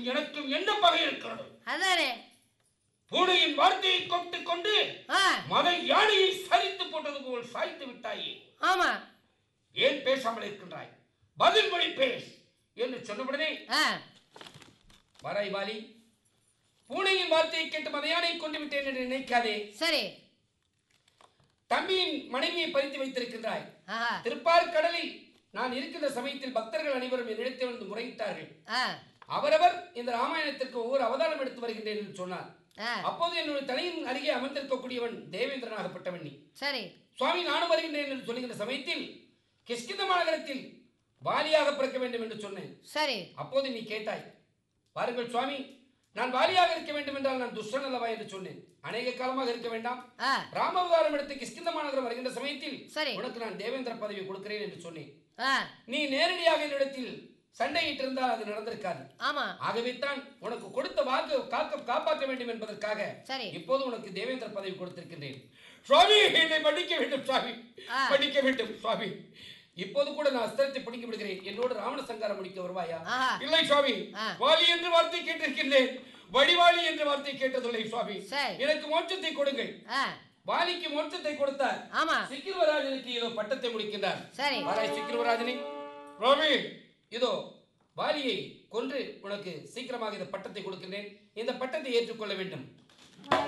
எனக்கும் என்ன பகை இருக்கிறது அதானே பூனையின் வார்த்தையை கொண்டு கொண்டு ஆ மத யானையை சரித்து போட்டது போல் சாய்த்து விட்டாயே ஆமா ஏன் பேசாமல் இருக்கின்றாய் பதில் மொழி பேஸ் என்று சொன்னவுடனே ஆ வராய் வாலி பூனையின் வார்த்தையை கேட்டு மதையானை கொண்டு விட்டேன் என்று நினைக்காதே சரி தம்பியின் மனைவியை பறித்து வைத்திருக்கின்றாய் ஆஹா திருப்பார் கடலில் நான் இருக்கின்ற சமயத்தில் பக்தர்கள் அனைவரும் என்னிடத்தில் வந்து முறையிட்டார்கள் ஆ அவரவர் இந்த ராமாயணத்திற்கு ஒவ்வொரு அவதாரம் எடுத்து வருகின்றேன் என்று சொன்னார் ஆ அப்போது என்னுடைய தலையின் அருகே அமர்ந்திருக்கக்கூடியவன் தேவேந்திரனாகப்பட்டவன் நீ சரி சுவாமி நானும் வருகின்றேன் என்று சொல்லுகின்ற சமயத்தில் கிஷ்கிந்த மாநகரத்தில் வாலியாக பிறக்க வேண்டும் என்று சொன்னேன் சரி அப்போது நீ கேட்டாய் பாருங்கள் சுவாமி நான் வாலியாக இருக்க வேண்டும் என்றால் நான் துஷ்டன் அல்லவா என்று சொன்னேன் அநேக காலமாக இருக்க வேண்டாம் ஆ ராமவதாரம் எடுத்து கிஷ்கிந்த மாநகரம் வருகின்ற சமயத்தில் சரி. உனக்கு நான் தேவேந்திர பதவி கொடுக்கிறேன் என்று சொன்னேன் ஆ நீ நேரடியாக என்னிடத்தில் சண்டையிட்டிருந்தால் அது நடந்திருக்காது ஆமா ஆகவே தான் உனக்கு கொடுத்த வாக்கு காக்க காப்பாற்ற வேண்டும் என்பதற்காக சரி. இப்போது உனக்கு தேவேந்திர பதவி கொடுத்திருக்கின்றேன் சுவாமி என்னை மன்னிக்க வேண்டும் சுவாமி ஆ. மன்னிக்க வேண்டும் சுவாமி இப்போது கூட நான் அஸ்திரத்தை பிடிக்க விடுகிறேன் என்னோடு ராவண சங்காரம் முடிக்க வருவாயா ஆஹா. இல்லை சுவாமி ஆ. வாலி என்று வார்த்தை கேட்டிருக்கின்றேன் வடிவாளி என்ற வார்த்தை கேட்டதில்லை சுவாமி சரி. எனக்கு மோட்சத்தை கொடுங்கள் ஆ வாலிக்கு மோட்சத்தை கொடுத்தார் ஆமா சிக்கிரவராஜனுக்கு இதோ பட்டத்தை முடிக்கின்றார் சரி வாராய் சிக்கிரவராஜனே ரோமி இதோ வாலியை கொன்று உனக்கு சீக்கிரமாக இந்த பட்டத்தை கொடுக்கின்றேன் இந்த பட்டத்தை ஏற்றுக்கொள்ள வேண்டும்